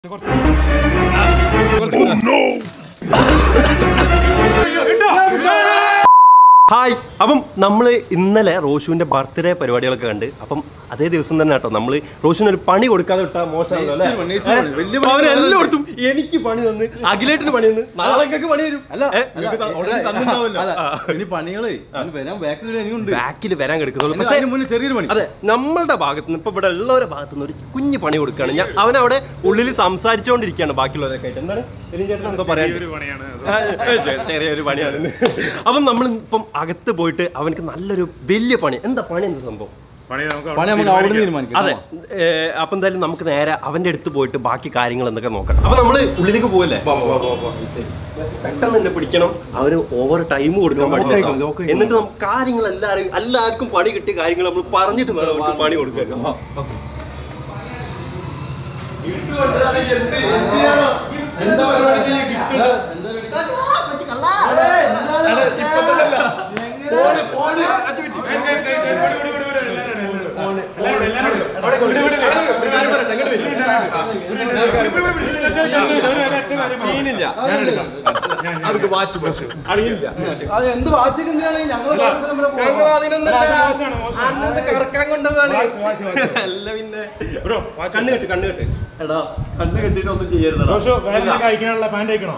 Hi അപ്പം നമ്മൾ ഇന്നലെ റോഷുവിന്റെ ബർത്ത്ഡേ പരിപാടികളൊക്കെ കണ്ട് അപ്പം അതേ ദിവസം തന്നെ കേട്ടോ നമ്മൾ റോഷുവിന് ഒരു പണി കൊടുക്കാതെ വിട്ടാൽ മോശമാണല്ലോ അല്ലേ? Nice പണി, nice പണി. വലിയ അപ്പൊ പണി അവന് എല്ലായിടത്തും എനിക്ക് പണി തന്ന് അഖിലേട്ടിന് പണി തന്ന് നാളെ നിങ്ങൾക്ക് പണി തരും അല്ല ഏ, അല്ല, നിങ്ങൾക്ക് ത- already തന്നിട്ടുണ്ടാവുമല്ലോ. അല്ല, ആ. ഇനി പണികളെ ഇനി വരാൻ ബാക്കിൽ ഇനിയുണ്ട് ബാക്കിൽ വരാൻ കിടക്കുന്നുള്ളൂ പക്ഷേ പക്ഷേ അതിന് മുന്നേ ചെറിയൊരു പണി അതെ നമ്മളുടെ ഭാഗത്ത് നിന്ന് ഇപ്പൊ ഇവിടെ ഉള്ളവരുടെ ഭാഗത്ത് നിന്ന് ഒരു കുഞ്ഞു പണി കൊടുക്കുകയാണ് ഞാൻ അവൻ അവിടെ ഉള്ളിൽ സംസാരിച്ചുകൊണ്ടിരിക്കുകയാണ് ബാക്കിയുള്ളവരൊക്കെ ആയിട്ട് എന്താണ് എലിൻ ചേട്ടൻ എന്തോ പറയാൻ ആ, ഏ, ചെ- ചെറിയൊരു പണിയാണ് അപ്പം നമ്മൾ ഇപ്പം അകത്ത് പോയിട്ട് അവനക്ക് നല്ലൊരു വലിയ പണി എന്താ പണി എന്താ സംഭവം പണി നമുക്ക് പണി നമുക്ക് അവിടെ നിന്ന് തീരുമാനിക്കാം അതെ ഏ, അപ്പൊ എന്തായാലും നമുക്ക് നേരെ അവന്റെ അടുത്ത് പോയിട്ട് ബാക്കി കാര്യങ്ങൾ എന്തൊക്കെ നോക്കാം അപ്പൊ നമ്മള് ഉള്ളിലേക്ക് പോവല്ലേ പെട്ടെന്ന് തന്നെ പിടിക്കണം അവന് ഓവർ ടൈം കൊടുക്കാൻ Lock പാടില്ല ആയിക്കോ, lock ആയിക്കോ. എന്നിട്ട് നമുക്ക് കാര്യങ്ങൾ എല്ലാവരും എല്ലാവർക്കും പണി കിട്ടിയ കാര്യങ്ങൾ നമ്മൾ പറഞ്ഞിട്ട് വേണം അവർക്ക് പണി കൊടുക്കാൻ സീനില്ല അവർക്ക് വാച്ച് അറിയില്ല അത് എന്ത് വാച്ചൊക്കെ എന്തിനാണ് ഞങ്ങൾ ഞങ്ങൾ അതിനൊന്നല്ല. മോശമാണ്, മോശമാണ്. അന്നത്തെ കറക്കാൻ കൊണ്ടുപോവാണ് വാച്ച്, വാച്ച്, വാച്ച്. അല്ല പിന്നെ ബ്രോ കണ്ണ് കെട്ട് കണ്ണ് കെട്ട് എടാ കണ്ണ് കെട്ടിട്ട് ഒന്നും ചെയ്യരുത് റോഷോ വേറെ കഴിക്കാനുള്ള പാൻറ് അയക്കണോ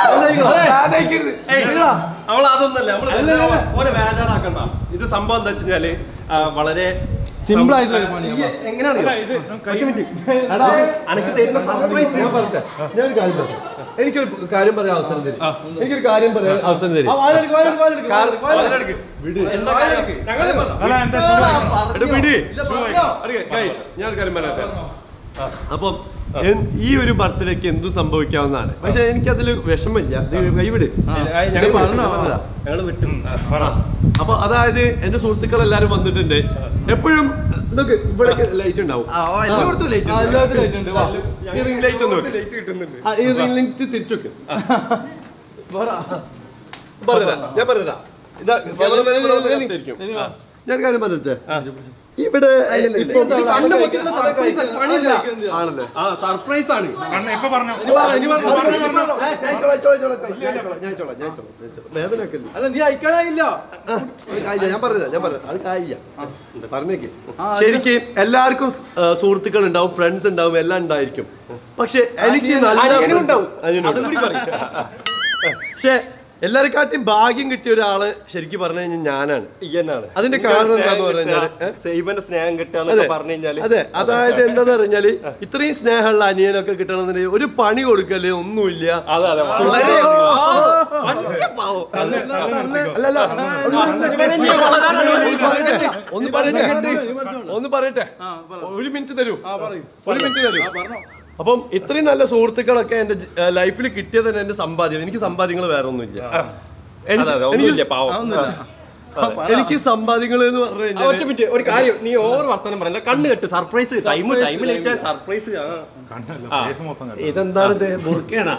അവൾ അതൊന്നല്ല നമ്മള് ഓനെ ബേജാറാക്കണ്ട ഇത് സംഭവം എന്താ വെച്ചാല് വളരെ Simple ആയിട്ടുള്ള ഒരു പണിയാ. ഈ എങ്ങനെയാണ് അല്ല, ഇത് കൈ- അനക്ക് തരുന്ന സർപ്രൈസ് ഞാനൊരു കാര്യം പറയാം എനിക്കൊരു കാര്യം പറയാൻ അവസരം തരും എനിക്കൊരു കാര്യം പറയാൻ അവസരം തരും വാലെടുക്ക്, വാലെടുക്ക്, വാലെടുക്ക്, വാലെടുക്ക്, വാലെടുക്ക്. എന്താ കാര്യം? ഞങ്ങള് പറ. അല്ല എന്താ എടാ, വിട്. ഇല്ല, പറഞ്ഞോ. അറിയാം, guys, ഞാനൊരു കാര്യം പറയട്ടെ അപ്പം എൻ- ഈ ഒരു ബർത്ത്ഡേക്ക് എന്തും സംഭവിക്കാവുന്നതാണ് പക്ഷെ എനിക്കതിൽ വിഷമില്ല ഇത് കൈവിട് ഞങ്ങൾ പറഞ്ഞോ, പറഞ്ഞതാ. ഞങ്ങൾ വിട്ടു പറ അപ്പൊ അതായത് എന്റെ സുഹൃത്തുക്കൾ എല്ലാരും വന്നിട്ടുണ്ട് എപ്പോഴും ഇതൊക്കെ ഇവിടെ ലൈറ്റ് ഉണ്ടാവും എല്ലായിടത്തും light ആ, ഉണ്ട്. എല്ലാത്തിലും light ഉണ്ട്, വാ. ഈ റിംഗ് ലൈറ്റ് ഒന്നും ഇല്ല. ലൈറ്റ് കിട്ടുന്നുണ്ട് ആ, ഈ റിംഗ് ലൈറ്റ് തിരിച്ചു വെക്ക് പറ. പറഞ്ഞുതരാം ഞാൻ പറഞ്ഞുതരാം ഇതാ cameraman ഇവിടെ വന്ന് കത്തിയിരിക്കും. ഞാൻ കാര്യം പറഞ്ഞിട്ട് ഇവിടെ ഇപ്പൊ ഇത് കണ്ണ് പൊത്തിക്കുന്ന surprise ആണ്, പണിയില്ല. ആണല്ലേ ആ സർപ്രൈസ് ആണ് കണ്ണ് ഇപ്പൊ പറഞ്ഞോ ഇനി പറ, ഇനി പറ, പറഞ്ഞോ, ഇനി പറഞ്ഞോ. പറ. ഞാൻ ചോളാം, ചോളാം, ചോളാം, ചോളാം. ഞാൻ ചോളാം, ഞാൻ ചോളാം, ഞാൻ ചോളാം, ഞാൻ ചോളാം. വേദനയൊക്കെ ഇല്ല. അല്ല നീ അയക്കാനായില്ല ആ, അത് കായില്ല, ഞാൻ പറഞ്ഞുതരാം, ഞാൻ പറഞ്ഞുതരാം. അത് കായില്ല. പറഞ്ഞേക്ക് ആ, ശരിക്ക് എല്ലാവർക്കും സുഹൃത്തുക്കൾ ഉണ്ടാവും ഫ്രണ്ട്സ് ഉണ്ടാവും എല്ലാം ഉണ്ടായിരിക്കും പക്ഷെ എനിക്ക് നല്ല അനിയനും ഉണ്ടാവും. അനിയനും അതും കൂടി പറയും. പക്ഷെ എല്ലാരെക്കാട്ടും ഭാഗ്യം കിട്ടിയ ഒരാള് ശരിക്കും പറഞ്ഞു കഴിഞ്ഞാൽ ഞാനാണ് ഇയ്യനാണ് അതിന്റെ കാരണം എന്താന്ന് പറഞ്ഞാല്, ഏ? സൈബന്റെ സ്നേഹം കിട്ടുക അതെ എന്നൊക്കെ പറഞ്ഞു കഴിഞ്ഞാല് അതെ അതായത് എന്താന്ന് പറഞ്ഞാല് ഇത്രയും സ്നേഹമുള്ള അനിയനൊക്കെ കിട്ടണമെന്നുണ്ടെങ്കിൽ ഒരു പണി കൊടുക്കല് ഒന്നുമില്ല അതെ അതെ വളരെ തന്നെ. അല്ലല്ല ഒന്ന് പറയട്ടെ ഒന്ന് പറയട്ടെ ആ, പറ. ഒരു മിനിറ്റ് തരൂ ആ, പറയൂ. ഒരു മിനിറ്റ് തരൂ ആ, പറഞ്ഞോ. അപ്പം ഇത്രയും നല്ല സുഹൃത്തുക്കളൊക്കെ എന്റെ ലൈഫിൽ കിട്ടിയത് തന്നെ എന്റെ സമ്പാദ്യം എനിക്ക് സമ്പാദ്യങ്ങൾ വേറെ ഒന്നുമില്ല എനിക്ക് അതെ, അതെ, എനിക്ക് ഒന്നുമില്ല, പാവം. അതൊന്നുമില്ല. ആ, പറ. എനിക്ക് സമ്പാദ്യങ്ങൾ എന്ന് പറഞ്ഞു ആ, ഒറ്റ കഴിഞ്ഞാൽ മിനിറ്റ് ഒരു കാര്യം നീ ഓവർ വർത്തമാനം പറയണ്ട കണ്ണ് കെട്ട് surprise time time late surprise കണ്ണല്ല ഫേസ് മൊത്തം കണ്ടു ഇതെന്താണ് ഇത് ബുർക്കയാണോ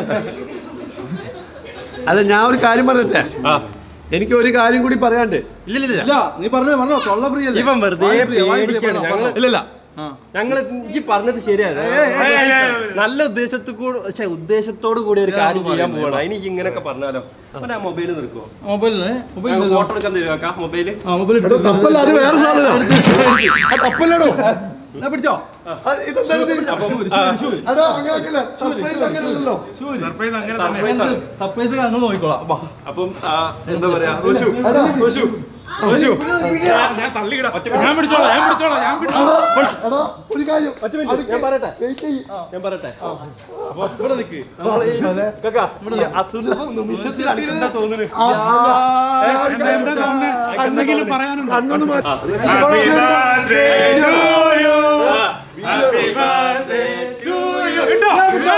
അല്ല ഞാൻ ഒരു കാര്യം പറയട്ടെ എനിക്ക് ഒരു കാര്യം കൂടി പറയാണ്ട് ഇല്ലില്ല ഇല്ല നീ പറഞ്ഞോ പറഞ്ഞോ തൊള്ള ഫ്രീ അല്ലേ ഇവൻ വെറുതെ വായ് free, വായ് free, പേടിക്കാണ്. പറഞ്ഞോ, പറഞ്ഞോ. ഇല്ലല്ല ആ. ഞങ്ങൾ ഈ പറഞ്ഞത് ശരിയാണ് നല്ല ഉദ്ദേശത്തു കൂടെ പക്ഷെ ഉദ്ദേശത്തോട് കൂടി ഒരു കാര്യം ചെയ്യാൻ പോകണം അതിന് ഈ ഇങ്ങനെയൊക്കെ പറഞ്ഞാലോ അവൻ ആ മൊബൈൽ നിൽക്കുമോ മൊബൈലിന് മൊബൈൽ ഫോട്ടോ എടുക്കാൻ തരുവാ മൊബൈല് ആ മൊബൈൽ എടോ, തപ്പല്ല അത് വേറെ സാധനം തപ്പല്ലടോ പിടിച്ചോ ഇതെന്താണ് ഇത്? അപ്പം അതാ, അങ്ങനെ ആക്കില്ല. Surprise അങ്ങനെയല്ലല്ലോ. സർപ്രൈസ് അങ്ങനെ സർപ്രൈസ് ആണ് സർപ്രൈസ് അങ്ങ് നോക്കിക്കോളാം വാ. അപ്പം ആ, എന്താ പറയാ റോഷു, എടാ, റോഷു, റോഷു. ഞാൻ- ഞാൻ തള്ളിയിടാം ഞാൻ പിടിച്ചോളാം ഞാൻ പിടിച്ചോളാം ഞാൻ പിടിച്ചോളാം എടാ, ഒരു കാര്യം മിനിറ്റ്, ഞാൻ പറയട്ടെ Wait ചെയ്യ്. ഞാൻ പറയട്ടെ അപ്പൊ ഇവിടെ നിൽക്ക് കാക്കാ, ഈ അസുലഭ നിമിഷത്തിൽ അനക്ക് എന്താ തോന്നുന്നത് എന്താ എന്താ തോന്നുന്നത് എന്തെങ്കിലും പറയാനുണ്ടോ കണ്ണൊന്ന് മാറ്റി. Happy birthday to you. Happy birthday to you. ഇട്ടോ?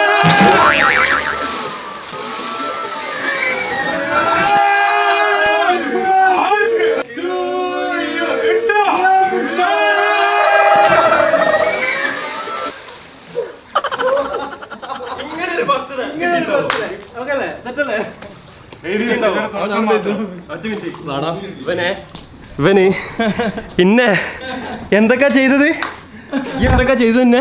To you. ഇട്ടോ? ഇങ്ങനെ ഒരു birthday. ഓക്കല്ലേ സെറ്റല്ലേ ഒറ്റ മിനിറ്റ്. ഇവനെ ഇവന് പിന്നെ എന്തൊക്കെ ചെയ്തത് ഈ എന്തൊക്കെ ചെയ്തു തന്നെ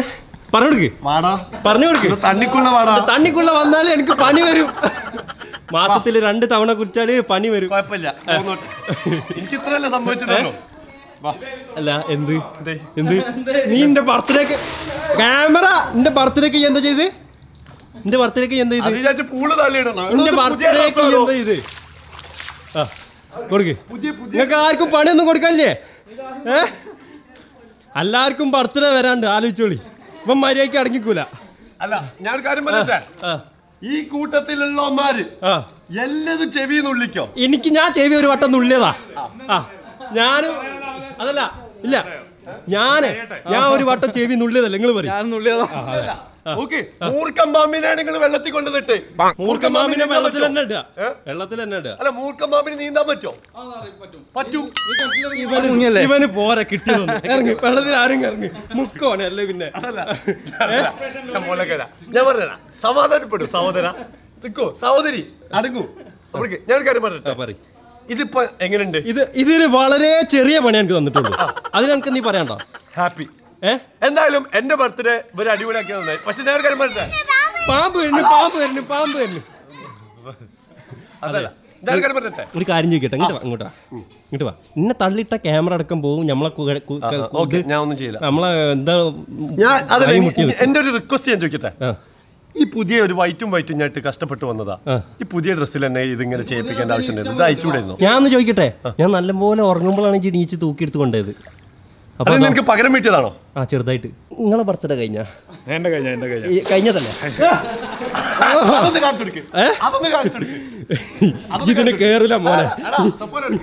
പറഞ്ഞു കൊടുക്ക് വാടാ പറഞ്ഞു കൊടുക്ക് തണ്ണിക്കുള്ള വാടാ തണ്ണിക്കുള്ള വന്നാലേ എനിക്ക് പണി വരും മാസത്തിൽ രണ്ട് തവണ കുടിച്ചാല് പണി വരും കുഴപ്പമില്ല പോന്നോട്ടെ. എനിക്ക് ഇത്രയല്ലേ സംഭവിച്ചിട്ടുള്ളൂ അല്ല എന്ത് എന്ത് നീ എന്റെ ബർത്ത്ഡേക്ക് ക്യാമറ എന്റെ ബർത്ത്ഡേക്ക് എന്താ ചെയ്ത് എന്റെ ബർത്ത്ഡേക്ക് എന്താ അത് ചെയ്ത് വിചാരിച്ച് പൂള് തള്ളിയിടണം എന്റെ ഇതൊന്ന് പുതിയ ബർത്ത്ഡേക്ക് ഡ്രസ്സാണോ? എന്താ ചെയ്ത് ആ കൊടുക്ക് പുതിയ പുതിയ നിങ്ങൾക്ക് ആർക്കും പണിയൊന്നും കൊടുക്കാനില്ലേ ഏ എല്ലാവർക്കും ബർത്ത്ഡേ വരാണ്ട് ആലോചിച്ചോളി ഇപ്പം മര്യാദയ്ക്ക് അടങ്ങിക്കൂല അല്ല ഞാൻ ഒരു കാര്യം പറയട്ടെ ആ ഈ കൂട്ടത്തിലുള്ളവന്മാര് ആ എല്ലതും ചെവി നുള്ളിക്കോ എനിക്ക് ഞാൻ ചെവി ഒരു വട്ടം നുള്ളിയതാ ആ ഞാനും അതല്ല ഇല്ല ഞാന് ഞാൻ ഒരു വട്ടം ചെവി നുള്ളിയതല്ല നിങ്ങൾ പറയും ഞാൻ നുള്ളിയതാ ഓക്കെ മൂർഖം പാമ്പിനെ നിങ്ങൾ വെള്ളത്തിൽ കൊണ്ടുവന്നിട്ട് മൂർഖ മാമിനെ നീന്താൻ വെള്ളത്തിൽ പറ്റുമോ? തന്നെ ഇടുക ഏ? വെള്ളത്തിൽ തന്നെ ഇടുക അല്ല മൂർഖം പാമ്പിന് നീന്താൻ പറ്റോ പറ്റും ഇവന് ഇവന് പോരെ കിട്ടിയതൊന്നും ഇറങ്ങി വെള്ളത്തിൽ ആരും ഇറങ്ങി മുക്കോനെ അല്ലേ പിന്നെ അതല്ല ഞാൻ മോളേക്കല്ല ഞാൻ പറഞ്ഞ സമാധാനപ്പെടും സഹോദര നിക്കോ സഹോദരി അടങ്ങൂ അവർക്ക് ഞാൻ ഒരു കാര്യം ആ, പറഞ്ഞിട്ട് പറയ്. ഇതിപ്പോ എങ്ങനെയുണ്ട് ഇത് ഇതിന് വളരെ ചെറിയ പണി എനിക്ക് തന്നിട്ടുള്ളൂ അതിന് എനിക്ക് നീ പറയണ്ട ഹാപ്പി ഏ എന്തായാലും എന്റെ ബർത്ത്ഡേ ഇവര് അടിപൊളിയാക്കി നന്നായി പക്ഷെ ഞാൻ ഒരു കാര്യം പറഞ്ഞിട്ട് പാമ്പ് വരുന്നു പാമ്പ് വരുന്നു പാമ്പ് വരുന്നു അതല്ല ഞാൻ ഒരു കാര്യം പറഞ്ഞിട്ടെ ഒരു കാര്യം ചോദിക്കട്ടെ ഇങ്ങോട്ട് വാ ഇങ്ങോട്ട് വാ ഇങ്ങോട്ട് വാ ഇന്നെ തള്ളിയിട്ട ക്യാമറ അടക്കം പോവും നമ്മളെ കു- കു- ക- ഓക്കെ ഇത് ഞാൻ ഒന്നും ചെയ്യില്ല നമ്മളെ എന്താ ഞാൻ അതല്ല കൈ ഇനി- മുട്ടി നിൽക്കും. എന്റെ ഒരു റിക്വസ്റ്റ് ഞാൻ ചോദിക്കട്ടെ ആ, ഈ പുതിയ ഒരു വൈറ്റും വൈറ്റും ഞായിട്ട് കഷ്ടപ്പെട്ട് വന്നതാ ആ. ഈ പുതിയ ഡ്രസ്സിൽ തന്നെ ഇതിങ്ങനെ ചെയ്യിപ്പിക്കേണ്ട ആവശ്യമുണ്ടായിരുന്നു ഇത് അയച്ചുകൂടായിരുന്നു ഞാൻ ഒന്ന് ചോദിക്കട്ടെ ഞാൻ നല്ലപോലെ ഉറങ്ങുമ്പോഴാണ് ഈ നീച്ച് തൂക്കിയെടുത്ത് കൊണ്ടത് അപ്പൊ അത് നിനക്ക് പകരം വീട്ടിയതാണോ ആ ചെറുതായിട്ട് നിങ്ങളെ ബർത്ത്ഡേ കഴിഞ്ഞ എന്റെ കഴിഞ്ഞ എന്റെ കഴിഞ്ഞ കഴിഞ്ഞതല്ലേ അതൊന്ന് കാണിച്ചു കൊടുക്ക് ഏ? അതൊന്ന് കാണിച്ചു കൊടുക്ക് ഇതിന് കേറില്ല മോനെ എടാ, സപ്പോല എടുക്ക്.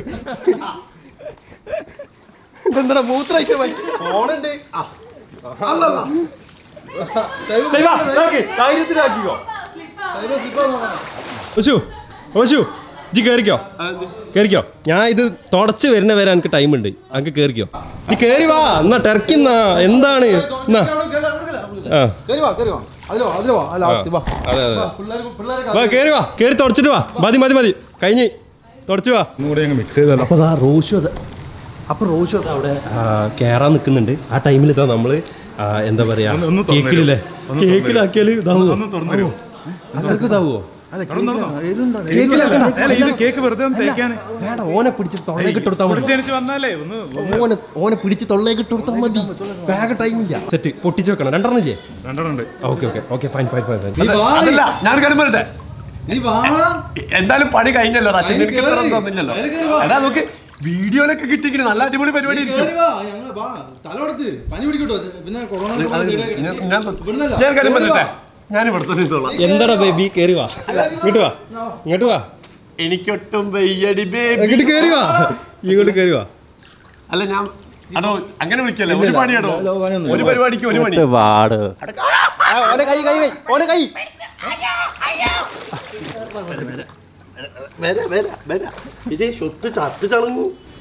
ഇതെന്താ മൂത്രയിച്ച ഫോണുണ്ട് ധൈര്യത്തിലാക്കിക്കോ ഓശു ഓശു ഇജ്ജ് കേറിക്കോ കേറിക്കോ ഞാൻ ഇത് തുടച്ച് വരുന്ന വരെ എനിക്ക് ടൈം ഉണ്ട് അങ്ങ് കേറിക്കോ നീ കേറി വാ എന്നാ ടെറക്കിന്നാ എന്താണ് എന്നാ ആ കേറി വാ കേറി വാ അതിലോ അതിലോ വാ ആ ലാസ്റ്റ് വാ അതെ അതെ പിള്ളേർക്ക് പിള്ളേരെ വാ കേറി വാ കേറി തുടച്ചിട്ട് വാ മതി മതി മതി കഴിഞ്ഞ് തുടച്ചു വാ കൂടെ ഞങ്ങൾ മിക്സ് ചെയ്തല്ലോ അപ്പൊ ആ റോഷു അത് അപ്പൊ റോഷു അത് അവിടെ ആ, കേറാൻ നിൽക്കുന്നുണ്ട് ആ ടൈമിൽ ഇതാ നമ്മള് ആ, എന്താ പറയാ ഒന്ന് ഒന്ന് തുറന്ന് കേക്കിലല്ലേ തരുമോ? ഒന്ന് തുറന്ന് കേക്കിലാക്കിയാല് ഇതാവോ ഒന്ന് തുറന്നു തരുമോ അതൊക്കെ ഇതാവോ എഴുതുണ്ടോ കേക്കിലാക്കണ്ട അല്ല ഇത് കേക്ക് വെറുതെ ഒന്ന് തേക്കാൻ വേണ്ട ഓനെ പിടിച്ച് തൊള്ളേക്ക് ഇട്ട് കൊടുത്താൽ മതി ജനിച്ച് വന്നാലേ ഒന്ന് ഓനെ ഓനെ പിടിച്ച് തൊള്ളേക്ക് ഇട്ട് കൊടുത്താൽ മതി ബാഗ് ടൈമില്ല സെറ്റ് പൊട്ടിച്ച് വെക്കണം രണ്ടെണ്ണം ചെയ്യേ രണ്ടെണ്ണം ഉണ്ട് okay okay okay fine fine fine fine നീ വാ അതല്ല ഞാനൊരു കാര്യം പറയട്ടെ നീ വാടാ എന്തായാലും പണി കഴിഞ്ഞല്ലോ റാഷൻ അതിന് എനിക്ക് ഇത്ര കേറി. തന്നില്ലല്ലോ അതിന് കേറി വാ. എടാ നോക്ക് വീഡിയോയിലൊക്കെ കിട്ടിയിരിക്കുന്നു നല്ല അടിപൊളി പരിപാടി ഇരിക്കും കേറി വാ ഞങ്ങൾ വാ തലോടത്ത് പനി പിടിക്കട്ടോ പിന്നെ കൊറോണ അത് ഞാൻ ഞാൻ ഇവിടുന്നല്ല. ഞാൻ ഒരു കാര്യം കേറി പറയട്ടെ വാ. ഞാൻ ഇവിടെ തന്നെ ഇരുന്നോളാം എന്താടാ ബേബി കേറി വാ ഇങ്ങോട്ട് വാ ഇങ്ങോട്ട് വാ എനിക്കൊട്ടും വയ്യടി ബേബി ഇങ്ങോട്ട് കേറി വാ ഇങ്ങോട്ട് കേറി വാ അല്ല ഞാൻ അടോ അങ്ങനെ വിളിക്കല്ലേ ഒരു പണിയാടോ ഒരു പരിപാടിക്ക് ഒരു പണി വാട് ഓനെ കൈ കൈ കൈ ഓനെ കൈ ഇതേ ഷൊട്ട് ചത്ത് ചളങ്ങു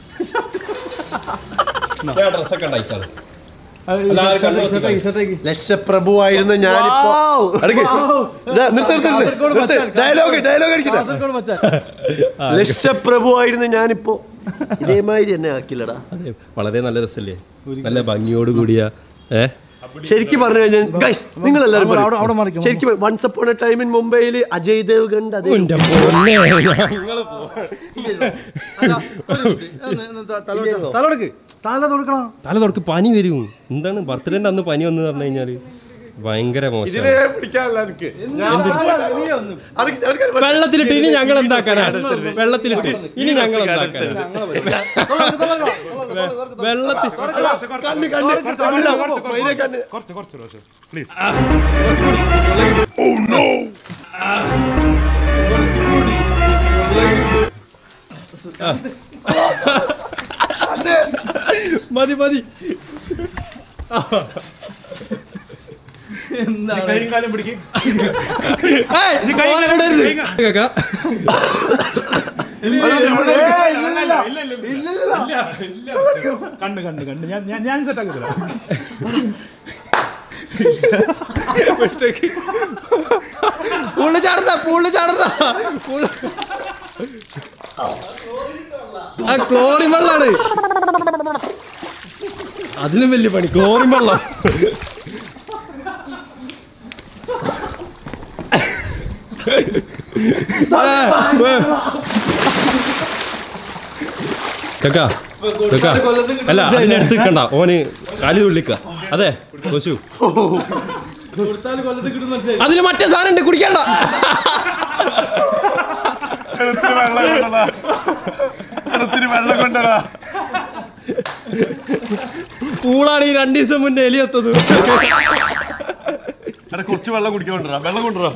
ഞാൻ ഡ്രസ്സൊക്കെ ഉണ്ടായിച്ചാണ് ലക്ഷപ്രഭുവായിരുന്ന ഞാനിപ്പോ ഡയലോഗ് ഡയലോഗ് അടിക്കട്ടെ കാസർഗോഡ് മച്ചാൻ ലക്ഷപ്രഭുവായിരുന്ന ഞാനിപ്പോ ഇതേമാതിരി എന്നെ ആക്കില്ലടാ അതെ വളരെ നല്ല രസല്ലേ നല്ല ഭംഗിയോട് കൂടിയ ഏ ശരിക്കും പറഞ്ഞു കഴിഞ്ഞാൽ ഗൈസ് നിങ്ങൾ എല്ലാവരും അവിടെ- അവിടെ- അവിടെ മാറിക്കോ. ശരിക്കും once upon a time in മുംബൈയിൽ അജയ് ദേവ് ഗണ്ട് അതേ ഉന്റെ പൊന്നേ, ഞങ്ങള് പോ- തലോടക്ക് തല തൊടുക്കണം തല തുടക്ക് പനി വരും എന്താണ് ബർത്ത്ഡേന്റെ അന്ന് പനി വന്നു പറഞ്ഞു കഴിഞ്ഞാല് ഭയങ്കര മോശം ഇതിനെ പിടിക്കാനല്ല എനിക്ക് അത് ഞാൻ വെള്ളത്തിലിട്ട് ഇനി ഞങ്ങൾ എന്താക്കാനാ വെള്ളത്തിലിട്ട് ഇനി ഞങ്ങൾ എന്താക്കാനാ വെള്ളത്തിൽ കണ്ണ് കണ്ണ് കണ്ണില്ല മയിലെ കണ്ണ് കുറച്ച് കുറച്ച് കുറച്ച് പ്ലീസ് മതി മതി കൈയും കാലും പിടിക്കും ഏയ്, കൈ ഓനെ ഇങ്ങനെ വിടരുത്. കൈ ഇങ്ങനെ. കേക്കാ. കണ്ട് കണ്ട് കണ്ട് ഞാൻ ഞാൻ ഞാൻ സെറ്റ് ആക്കി തരാം പുള്ളി ചാടണ്ട പുള്ളി ചാടണ്ട പുള്ളി- ആ ക്ലോറിൻ വെള്ളാണ് അതിലും വലിയ പണി ക്ലോറിൻ വെള്ളം കക്ക കക്ക അല്ല അതിന്റെ അടുത്ത് നിൽക്കണ്ട ഓന് കാലി തുള്ളിക്ക അതെ കൊശു കൊടുത്താൽ കൊല്ലത്ത് കിട്ടും മനസ്സിലായി അതില് മറ്റേ സാധനം ഉണ്ട് കുടിക്കണ്ട വെള്ളം കൊണ്ടടാ അടുത്തിന് വെള്ളം കൊണ്ടടാ പൂളാണ് ഈ രണ്ടു ദിവസം മുന്നേ എലിയെത്തത് എടാ കുറച്ച് വെള്ളം കുടിക്കാൻ കൊണ്ടുവരാ വെള്ളം കൊണ്ടുവരാ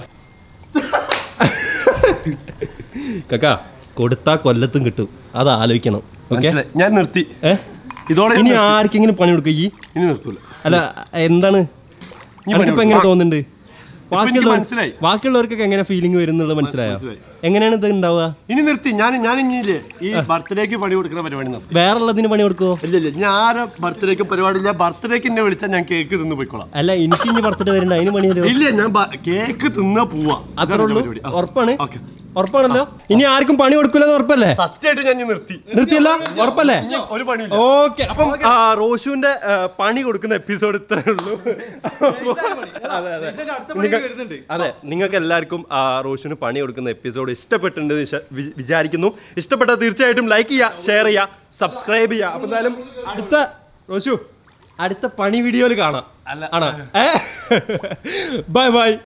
കക്ക കൊടുത്താ കൊല്ലത്തും കിട്ടും അത് ആലോചിക്കണം ഓക്കെ ഞാൻ നിർത്തി ഏ ഇതോടെ ഇനി ആർക്കെങ്കിലും പണി കൊടുക്കുക ഈ ഇനി നിർത്തൂല അല്ല എന്താണ് നീ പണി ഇപ്പൊ എങ്ങനെ തോന്നുന്നുണ്ട് ഇപ്പൊ എനിക്ക് ബാക്കിയുള്ളവർ- മനസ്സിലായി. ബാക്കിയുള്ളവർക്കൊക്കെ എങ്ങനെ ഫീലിംഗ് വരുന്നുള്ളത് മനസ്സിലായോ മനസ്സിലായി. എങ്ങനെയാണ് ഇത് ഉണ്ടാവുക ഇനി നിർത്തി ഞാൻ ഞാൻ ഇനിയില്ലേ ഈ ബർത്ത്ഡേക്ക് പണി കൊടുക്കുന്ന പരിപാടി നിർത്തി വേറുള്ളതിന് പണി കൊടുക്കുവോ ഇല്ല ഇല്ല ഞാൻ ബർത്ത്ഡേക്ക് പരിപാടി ഇല്ല ബർത്ത്ഡേക്ക് എന്നെ വിളിച്ചാൽ ഞാൻ കേക്ക് തിന്ന് പോയിക്കോളാം അല്ല എനിക്ക് ഇനി ബർത്ത്ഡേ വരുന്നുണ്ട് അതിന് പണി തരുമോ ഇല്ല ഞാൻ ബ- കേക്ക് തിന്നാ പോവാ അത്രേ അതാണ് ഉള്ളൂ പരിപാടി. ആ. ഉറപ്പാണ് ഓക്കേ. ഉറപ്പാണല്ലോ ഇനി ആർക്കും പണി കൊടുക്കില്ലെന്ന് ഉറപ്പല്ലേ സത്യമായിട്ട് ഞാൻ ഇനി നിർത്തി നിർത്തിയല്ല ഉറപ്പല്ലേ ഇനി ഒരു പണിയില്ല ഓക്കെ അപ്പം ആ, റോഷുവിന്റെ ആ, പണി കൊടുക്കുന്ന എപ്പിസോഡ് ഇത്രേ ഉള്ളൂ അതെ അതെ അടുത്ത പണി വരുന്നുണ്ട് അതെ നിങ്ങൾക്ക് എല്ലാവർക്കും ആ റോഷന് പണി കൊടുക്കുന്ന എപ്പിസോഡ് ഇഷ്ടപ്പെട്ടിട്ടുണ്ട് എന്ന് വിശ- വി- വിചാരിക്കുന്നു ഇഷ്ടപ്പെട്ട തീർച്ചയായിട്ടും ലൈക്ക് ചെയ്യുക ഷെയർ ചെയ്യുക സബ്സ്ക്രൈബ് ചെയ്യുക അപ്പൊ എന്തായാലും അടുത്ത റോഷു അടുത്ത പണി വീഡിയോയിൽ കാണാം അല്ല. ആണോ ഏ ബൈ ബൈ